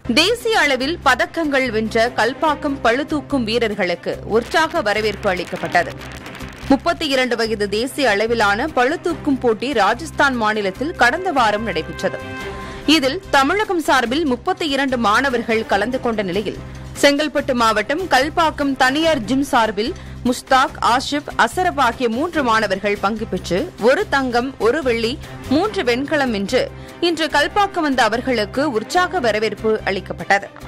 தேசிய அளவில் பதக்கங்கள் வென்ற கல்பாக்கம் பளுதூக்கும் வீரர்களுக்கு உற்சாக வரவேற்பு அளிக்கப்பட்டது முப்பத்தி இரண்டு வயது தேசிய அளவிலான பளுதூக்கும் போட்டி ராஜஸ்தான் மாநிலத்தில் கடந்த வாரம் நடைபெற்றது இதில் தமிழகம் சார்பில் முப்பத்தி இரண்டு மாணவர்கள் கலந்து கொண்ட நிலையில் செங்கல்பட்டு மாவட்டம் கல்பாக்கம் தனியார் ஜிம் சார்பில் முஸ்தாக் ஆஷிப் அசரப் ஆகிய மூன்று மாணவர்கள் பங்கு பெற்று ஒரு தங்கம் ஒரு வெள்ளி மூன்று வெண்கலம் என்று இன்று கல்பாக்கம் வந்த அவர்களுக்கு உற்சாக வரவேற்பு அளிக்கப்பட்டது